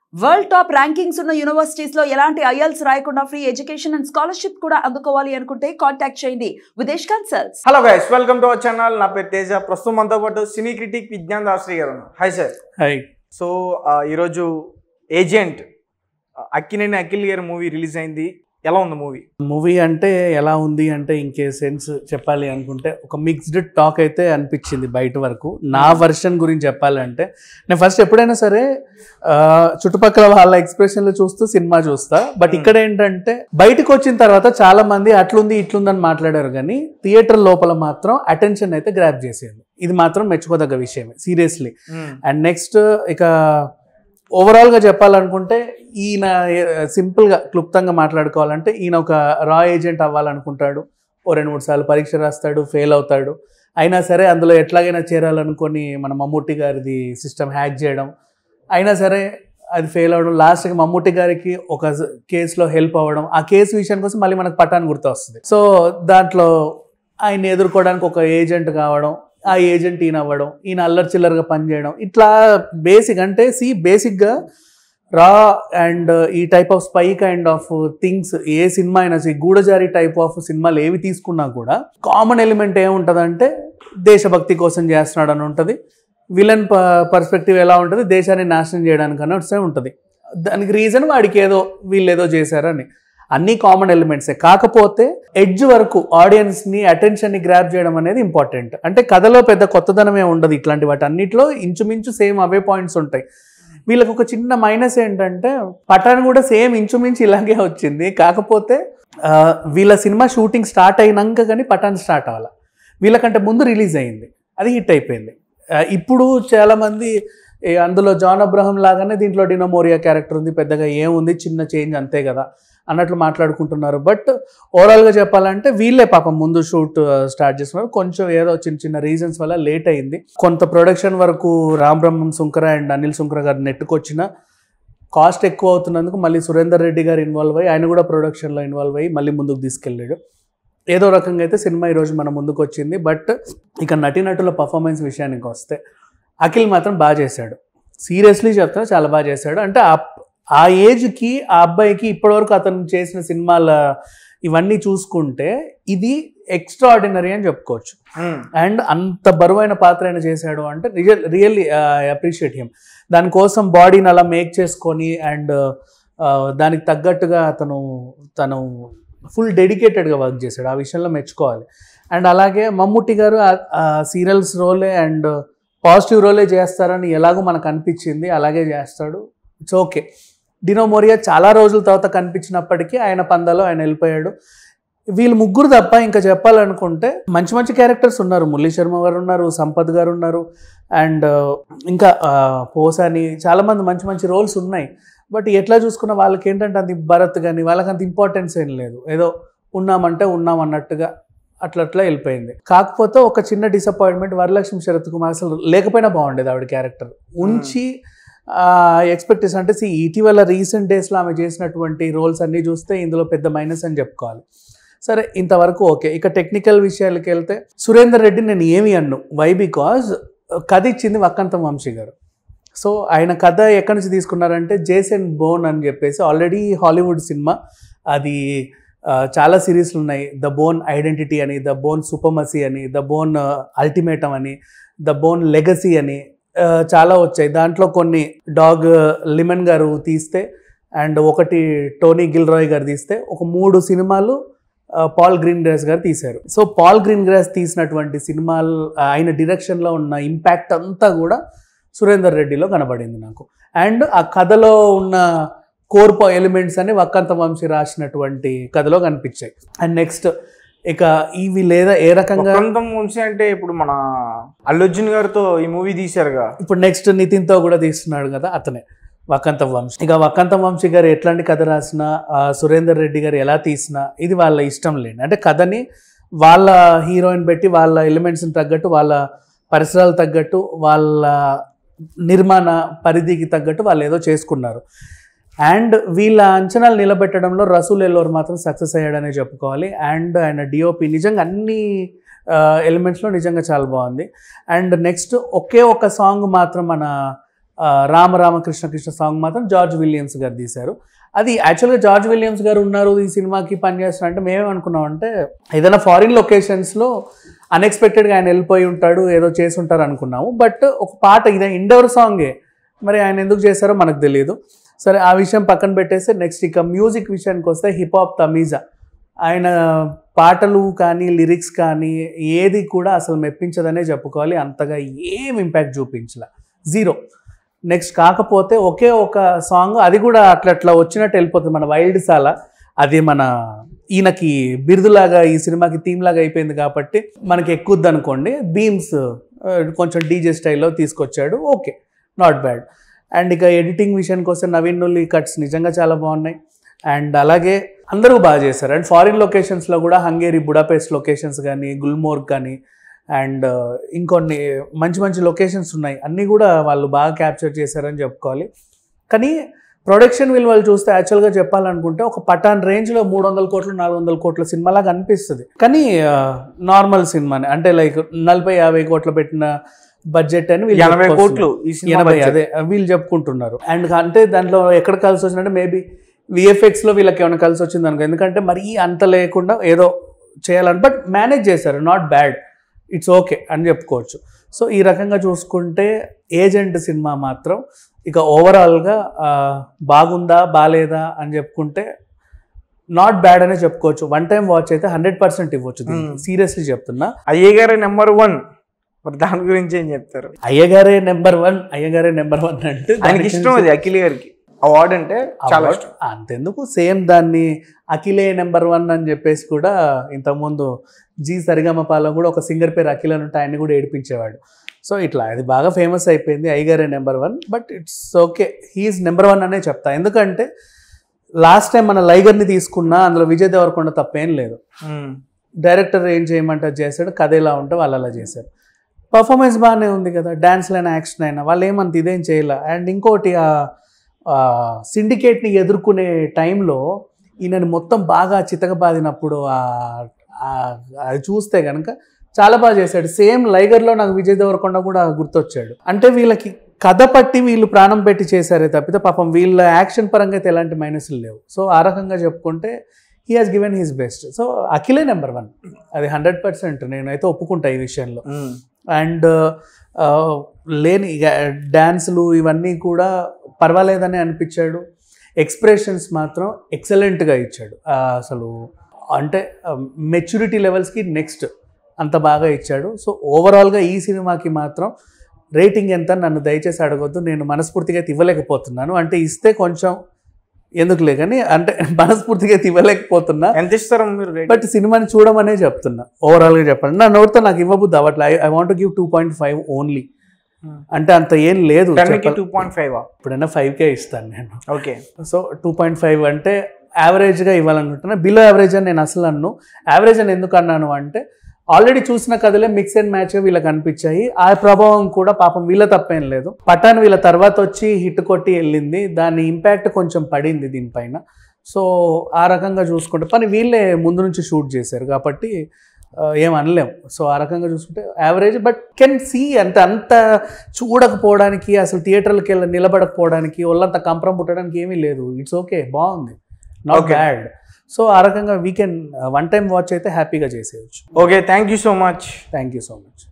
World top rankings ఉన్న universities లో ఎలాంటి ఐఎల్స్ రాయకుండా ఫ్రీ ఎడ్యుకేషన్ అండ్ స్కాలర్షిప్ కూడా అందుకోవాలి అనుకుంటే కాంటాక్ట్ చేయండి Videsh consults hello guys welcome to our channel నా పేరు తేజ ప్రస్తుతం మనతో పాటు సినీ క్రిటిక్ విజ్ఞాన్ దాశ్రీ గారు ఉన్నారు హాయ్ సార్ హాయ్ సో ఈరోజు ఏజెంట్ అక్కినేని అఖిల్ గారి మూవీ రిలీజ్ అయింది ఎలా ఉంది మూవీ మూవీ అంటే ఎలా ఉంది అంటే ఇంకే సెన్స్ చెప్పాలి అనుకుంటే ఒక మిక్స్డ్ టాక్ అయితే అనిపించింది బయట వరకు నా వర్షన్ గురించి చెప్పాలంటే నేను ఫస్ట్ ఎప్పుడైనా సరే ఆ, చుట్టుపక్కల వాళ్ళ ఎక్స్ప్రెషన్లు చూస్తూ సినిమా చూస్తా బట్ Hmm. ఇక్కడ ఏంటంటే బయటకు వచ్చిన తర్వాత చాలా మంది అట్లుంది ఇట్లుందని మాట్లాడారు కానీ థియేటర్ లోపల మాత్రం అటెన్షన్ అయితే గ్రాప్ చేసేది ఇది మాత్రం మెచ్చుకోదగ్గ విషయమే సీరియస్లీ అండ్ నెక్స్ట్ ఇక ఓవరాల్గా చెప్పాలనుకుంటే ఈయన సింపుల్గా క్లుప్తంగా మాట్లాడుకోవాలంటే ఈయన ఒక రా ఏజెంట్ అవ్వాలనుకుంటాడు ఓ రెండు మూడు సార్లు పరీక్ష రాస్తాడు ఫెయిల్ అవుతాడు అయినా సరే అందులో ఎట్లాగైనా చేరాలనుకొని మన మమ్మూటి గారిది సిస్టమ్ హ్యాక్ చేయడం అయినా సరే అది ఫెయిల్ అవ్వడం లాస్ట్కి మమ్మూటి గారికి ఒక కేసులో హెల్ప్ అవ్వడం ఆ కేసు విషయం కోసం మళ్ళీ మనకు పటాన్ గుర్తు వస్తుంది సో దాంట్లో ఆయన ఎదుర్కోవడానికి ఒక ఏజెంట్ కావడం ఆ ఏజెంట్ ఈయన అవ్వడం ఈయన అల్లరి చిల్లరగా పనిచేయడం ఇట్లా బేసిక్ అంటే సి బేసిక్గా రా అండ్ ఈ type of spy kind of things ఏ సినిమా అయినా సరే గూఢజారి టైప్ ఆఫ్ సినిమాలు ఏవి తీసుకున్నా కూడా కామన్ ఎలిమెంట్ ఏముంటుందంటే దేశభక్తి కోసం చేస్తున్నాడు అని ఉంటుంది విలన్ పర్స్పెక్టివ్ ఎలా ఉంటుంది దేశాన్ని నాశనం చేయడానికి అన్నట్టు ఉంటుంది దానికి రీజన్ వాడికి ఏదో వీళ్ళు ఏదో చేశారని అన్ని కామన్ ఎలిమెంట్సే కాకపోతే ఎడ్జ్ వరకు ఆడియన్స్ని అటెన్షన్ని గ్రాప్ చేయడం అనేది ఇంపార్టెంట్ అంటే కథలో పెద్ద కొత్తదనమే ఉండదు ఇట్లాంటి వాటి అన్నిట్లో ఇంచుమించు సేమ్ అవే పాయింట్స్ ఉంటాయి వీళ్ళకి ఒక చిన్న మైనస్ ఏంటంటే పఠాన్ కూడా సేమ్ ఇంచుమించు ఇలాగే వచ్చింది కాకపోతే ఆ, వీళ్ళ సినిమా షూటింగ్ స్టార్ట్ అయినాక కానీ పఠాన్ స్టార్ట్ అవ్వాలి వీళ్ళకంటే ముందు రిలీజ్ అయింది అది హిట్ అయిపోయింది ఆ, ఇప్పుడు చాలామంది ఏ, అందులో జాన్ అబ్రహం లాగానే దీంట్లో డినోమోరియా క్యారెక్టర్ ఉంది పెద్దగా ఏముంది చిన్న చేంజ్ అంతే కదా అన్నట్లు మాట్లాడుకుంటున్నారు బట్ ఓవరాల్గా చెప్పాలంటే వీళ్ళే పాపం ముందు షూట్ స్టార్ట్ చేస్తున్నారు కొంచెం ఏదో చిన్న చిన్న రీజన్స్ వల్ల లేట్ అయింది కొంత ప్రొడక్షన్ వరకు రామ్ బ్రహ్మం సుంకర అండ్ అనిల్ సుంకర గారు నెట్టుకొచ్చిన కాస్ట్ ఎక్కువ అవుతున్నందుకు మళ్ళీ సురేందర్ రెడ్డి గారు ఇన్వాల్వ్ అయ్యి ఆయన కూడా ప్రొడక్షన్లో ఇన్వాల్వ్ అయ్యి మళ్ళీ ముందుకు తీసుకెళ్ళాడు ఏదో రకంగా అయితే సినిమా ఈరోజు మన ముందుకు వచ్చింది బట్ ఇక నటీనటుల పర్ఫార్మెన్స్ విషయానికి వస్తే అఖిల్ మాత్రం బాగా చేశాడు సీరియస్లీ చెప్తాను చాలా బాగా చేశాడు అంటే ఆ ఆ ఏజ్కి ఆ అబ్బాయికి ఇప్పటివరకు అతను చేసిన సినిమాల ఇవన్నీ చూసుకుంటే ఇది ఎక్స్ట్రా ఆర్డినరీ అని చెప్పుకోవచ్చు అండ్ అంత బరువైన పాత్ర ఆయన చేశాడు అంటే రియల్ రియల్లీ అప్రిషియేట్ హిమ్ దానికోసం బాడీని అలా మేక్ చేసుకొని అండ్ దానికి తగ్గట్టుగా అతను తను ఫుల్ డెడికేటెడ్గా వర్క్ చేశాడు ఆ విషయంలో మెచ్చుకోవాలి అండ్ అలాగే మమ్ముట్టి గారు సీరియల్స్ రోలే అండ్ పాజిటివ్ రోలే చేస్తారని ఎలాగో మనకు అనిపించింది అలాగే చేస్తాడు ఇట్స్ ఓకే డినోమోరియా చాలా రోజుల తర్వాత కనిపించినప్పటికీ ఆయన పందాలో ఆయన వెళ్ళిపోయాడు వీళ్ళు ముగ్గురు తప్ప ఇంకా చెప్పాలనుకుంటే మంచి మంచి క్యారెక్టర్స్ ఉన్నారు మురళీ శర్మ గారు ఉన్నారు సంపత్ గారు ఉన్నారు అండ్ ఇంకా ఆ, పోసాని చాలామంది మంచి మంచి రోల్స్ ఉన్నాయి బట్ ఎట్లా చూసుకున్న వాళ్ళకి ఏంటంటే అంత భరత్ కానీ వాళ్ళకి అంత ఇంపార్టెన్స్ ఏం లేదు ఏదో ఉన్నామంటే ఉన్నాం అన్నట్టుగా అట్లా అట్లా వెళ్ళిపోయింది కాకపోతే ఒక చిన్న డిసప్పాయింట్మెంట్ వరలక్ష్మి శరత్ కుమార్ అసలు లేకపోయినా బాగుండేది ఆవిడ క్యారెక్టర్ ఉంచి ఎక్స్పెక్టేషన్ అంటే see, ఇటీవల రీసెంట్ డేస్లో ఆమె చేసినటువంటి రోల్స్ అన్నీ చూస్తే ఇందులో పెద్ద మైనస్ అని చెప్పుకోవాలి సరే ఇంతవరకు ఓకే ఇక టెక్నికల్ విషయాలకి వెళ్తే సురేందర్ రెడ్డి నేను ఏమి అన్ను వై బికాజ్ కథ ఇచ్చింది వక్కంతం వంశీ గారు సో ఆయన కథ ఎక్కడి నుంచి తీసుకున్నారంటే జేసన్ బోన్ అని చెప్పేసి ఆల్రెడీ హాలీవుడ్ సినిమా అది ఆ, చాలా సిరీస్లు ఉన్నాయి ద బోన్ ఐడెంటిటీ అని ద బోన్ సూపమసీ అని ద బోన్ అల్టిమేటం అని ద బోన్ లెగసీ అని ఆ, చాలా వచ్చాయి దాంట్లో కొన్ని డాగ్ లిమన్ గారు తీస్తే అండ్ ఒకటి టోనీ గిల్రాయ్ గారు తీస్తే ఒక మూడు సినిమాలు ఆ, పాల్ గ్రీన్ గ్రాస్ గారు తీశారు సో పాల్ గ్రీన్ గ్రాస్ తీసినటువంటి సినిమాలు ఆ, ఆయన డిరెక్షన్లో ఉన్న ఇంపాక్ట్ అంతా కూడా సురేందర్ రెడ్డిలో కనబడింది నాకు అండ్ ఆ కథలో ఉన్న కోర్ ఎలిమెంట్స్ అని వక్కంత వంశీ రాసినటువంటి కథలో కనిపించాయి అండ్ నెక్స్ట్ ఇక ఇవి లేదా ఏ రకంగా వసంతం వంశీ అంటే ఇప్పుడు మన అల్లుర్జున్ గారితో ఈ మూవీ తీశారుగా ఇప్పుడు నెక్స్ట్ నితిన్తో కూడా తీస్తున్నాడు కదా అతనే వకంత వంశీ ఇక వకంత వంశీ గారు ఎట్లాంటి కథ రాసినా ఆ, సురేందర్ రెడ్డి గారు ఎలా తీసినా ఇది వాళ్ళ ఇష్టం లేండి అంటే కథని వాళ్ళ హీరోయిన్ పెట్టి వాళ్ళ ఎలిమెంట్స్ని తగ్గట్టు వాళ్ళ పరిసరాలు తగ్గట్టు వాళ్ళ నిర్మాణ పరిధికి తగ్గట్టు వాళ్ళు ఏదో చేసుకున్నారు అండ్ వీళ్ళ అంచనాలు నిలబెట్టడంలో రసూల్ ఎల్లోర్ మాత్రం సక్సెస్ అయ్యాడనే చెప్పుకోవాలి అండ్ ఆయన డిఓపి నిజంగా అన్ని ఎలిమెంట్స్లో నిజంగా చాలా బాగుంది అండ్ నెక్స్ట్ ఒకే ఒక సాంగ్ మాత్రం మన ఆ, రామ రామ కృష్ణ కృష్ణ సాంగ్ మాత్రం జార్జ్ విలియమ్స్ గారు తీశారు అది యాక్చువల్గా జార్జ్ విలియమ్స్ గారు ఉన్నారు ఈ సినిమాకి పనిచేస్తున్నారు అంటే మేమేం అనుకున్నాం అంటే ఏదైనా ఫారిన్ లొకేషన్స్లో అన్ఎక్స్పెక్టెడ్గా ఆయన వెళ్ళిపోయి ఉంటాడు ఏదో చేసి ఉంటారు అనుకున్నాము బట్ ఒక పాట ఇదే ఇండోర్ సాంగే మరి ఆయన ఎందుకు చేశారో మనకు తెలియదు సరే ఆ విషయం పక్కన పెట్టేస్తే నెక్స్ట్ ఇక మ్యూజిక్ విషయానికి వస్తే హిప్ హాప్ తమీజా ఆయన పాటలు కానీ లిరిక్స్ కానీ ఏది కూడా అసలు మెప్పించదనే చెప్పుకోవాలి అంతగా ఏం ఇంపాక్ట్ చూపించలే జీరో నెక్స్ట్ కాకపోతే ఒకే ఒక సాంగ్ అది కూడా అట్లా అట్లా వచ్చినట్టు వెళ్ళిపోతుంది మన వైల్డ్ సాల అది మన ఈయనకి బిరుదులాగా ఈ సినిమాకి థీమ్ లాగా అయిపోయింది కాబట్టి మనకి ఎక్కుద్ది అనుకోండి బీమ్స్ కొంచెం డీజే స్టైల్లో తీసుకొచ్చాడు ఓకే నాట్ బ్యాడ్ అండ్ ఇక ఎడిటింగ్ విషయానికి వస్తే నవీన్ నుల్లి కట్స్ నిజంగా చాలా బాగున్నాయి అండ్ అలాగే అందరూ బాగా చేశారు అండ్ ఫారిన్ లొకేషన్స్లో కూడా హంగేరి బుడాపెస్ట్ లొకేషన్స్ కానీ గుల్మోర్గ్ కానీ అండ్ ఇంకొన్ని మంచి మంచి లొకేషన్స్ ఉన్నాయి అన్నీ కూడా వాళ్ళు బాగా క్యాప్చర్ చేశారని చెప్పుకోవాలి కానీ ప్రొడక్షన్ విలువలు చూస్తే యాక్చువల్గా చెప్పాలనుకుంటే ఒక పటాన్ రేంజ్లో మూడు వందల కోట్లు నాలుగు వందల కోట్ల సినిమాలాగా అనిపిస్తుంది కానీ నార్మల్ సినిమానే అంటే లైక్ నలభై యాభై కోట్లు పెట్టిన బడ్జెట్ అని వీళ్ళు ఎనభై చెప్పుకొస్తున్నారు. కోట్లు ఈ సినిమా ఎనభై budget. అదే వీళ్ళు చెప్పుకుంటున్నారు అండ్ అంటే దాంట్లో ఎక్కడ కలిసి వచ్చిందంటే మేబీ విఎఫ్ఎక్స్లో వీళ్ళకి ఏమైనా కలిసి వచ్చింది అనుకో ఎందుకంటే మరీ అంత లేకుండా ఏదో చేయాలని బట్ మేనేజ్ చేశారు నాట్ బ్యాడ్ ఇట్స్ ఓకే అని చెప్పుకోవచ్చు సో ఈ రకంగా చూసుకుంటే ఏజెంట్ సినిమా మాత్రం ఇక ఓవరాల్గా బాగుందా బాగాలేదా అని చెప్పుకుంటే నాట్ బ్యాడ్ అనే చెప్పుకోవచ్చు వన్ టైం వాచ్ అయితే హండ్రెడ్ పర్సెంట్ ఇవ్వచ్చు Hmm. సీరియస్లీ చెప్తున్నా అయ్యగారే నెంబర్ వన్ మరి దాని గురించి ఏం చెప్తారు అయ్యగారే నెంబర్ వన్ అయ్యగారే నెంబర్ వన్ అంటే ఆయనకి దానికి ఇష్టం అది అఖిల్ గారికి అవార్డ్ అంటే చాలా Award. ఇష్టం అంతెందుకు సేమ్ దాన్ని అఖిలే నెంబర్ వన్ అని చెప్పేసి కూడా ఇంతకుముందు జీ సరిగమపాలో కూడా ఒక సింగర్ పేరు అఖిల్ అని ఉంటే ఆయన్ని కూడా ఏడిపించేవాడు సో ఇట్లా అది బాగా ఫేమస్ అయిపోయింది ఐగారే number one but it's okay he's number one అనే చెప్తా ఎందుకంటే లాస్ట్ టైం మన లైగర్ని తీసుకున్నా అందులో విజయ్ దేవరకొండ తప్పేం లేదు ఉమ్. డైరెక్టర్ ఏం చేయమంటే అది చేశాడు కథ ఎలా ఉంటే వాళ్ళు అలా చేశారు పర్ఫార్మెన్స్ బాగానే ఉంది కదా డ్యాన్స్లో అయినా యాక్షన్ అయినా వాళ్ళు ఏమంత ఇదేం చేయలే అండ్ ఇంకోటి సిండికేట్ని ఎదుర్కొనే టైంలో ఈయనని మొత్తం బాగా చితకబాదినప్పుడు ఆ- ఆ- అది చూస్తే కనుక చాలా బాగా చేశాడు సేమ్ లైగర్లో నాకు విజయ్ దేవరకొండ కూడా గుర్తొచ్చాడు అంటే వీళ్ళకి కథ పట్టి వీళ్ళు ప్రాణం పెట్టి చేశారే తప్పితే పాపం వీళ్ళ యాక్షన్ పరంగా అయితే ఎలాంటి మైనస్లు లేవు సో ఆ రకంగా చెప్పుకుంటే he has given his best so అఖిలే నెంబర్ వన్ అది హండ్రెడ్ పర్సెంట్ నేనైతే ఒప్పుకుంటా ఈ విషయంలో ఉమ్. అండ్ లేని ఇక డ్యాన్సులు ఇవన్నీ కూడా పర్వాలేదని అనిపించాడు ఎక్స్ప్రెషన్స్ మాత్రం ఎక్సలెంట్గా ఇచ్చాడు ఆ, అసలు అంటే మెచ్యూరిటీ లెవెల్స్కి నెక్స్ట్ అంత బాగా ఇచ్చాడు సో ఓవరాల్గా ఈ సినిమాకి మాత్రం రేటింగ్ ఎంత అని నన్ను దయచేసి అడగొద్దు నేను మనస్ఫూర్తిగా అయితే ఇవ్వలేకపోతున్నాను అంటే ఇస్తే కొంచెం ఎందుకులే కానీ అంటే మనస్ఫూర్తిగా అయితే ఇవ్వలేకపోతున్నా ఎంత ఇస్తారు మీరు రేటింగ్? బట్ సినిమాని చూడమనే చెప్తున్నా ఓవరాల్గా చెప్పండి నా నోట్తో నాకు ఇవ్వబుద్ది అవ్వట్లే I want give two point five only Hmm. అంటే అంత ఏం లేదు టెన్ కి చెప్పాలి. టూ పాయింట్ ఫైవ్ ఇప్పుడైనా ఫైవ్ కే ఇస్తాను నేను okay so two point five అంటే యావరేజ్గా ఇవ్వాలనుకుంటున్నా బిలో యావరేజ్ అని నేను అసలు అన్ను యావరేజ్ అని ఎందుకు అన్నాను అంటే ఆల్రెడీ చూసిన కథలే మిక్స్ అండ్ మ్యాచ్ వీళ్ళకి అనిపించాయి ఆ ప్రభావం కూడా పాపం వీళ్ళ తప్పేం లేదు పఠాన్ వీళ్ళ తర్వాత వచ్చి హిట్ కొట్టి వెళ్ళింది దాని ఇంపాక్ట్ కొంచెం పడింది దీనిపైన సో ఆ రకంగా చూసుకుంటే పని వీళ్ళే ముందు నుంచి షూట్ చేశారు కాబట్టి ఆ, ఏం అనలేం సో ఆ రకంగా చూసుకుంటే యావరేజ్ బట్ కెన్ సీ అంటే అంత చూడకపోవడానికి అసలు థియేటర్లకి వెళ్ళి నిలబడకపోవడానికి ఒళ్ళంత కంపరం పుట్టడానికి ఏమీ లేదు ఇట్స్ ఓకే బాగుంది నాట్ Okay. బ్యాడ్ సో ఆ రకంగా వీకెండ్ వన్ టైం వాచ్ అయితే హ్యాపీగా చేసేయచ్చు okay thank you so much thank you so much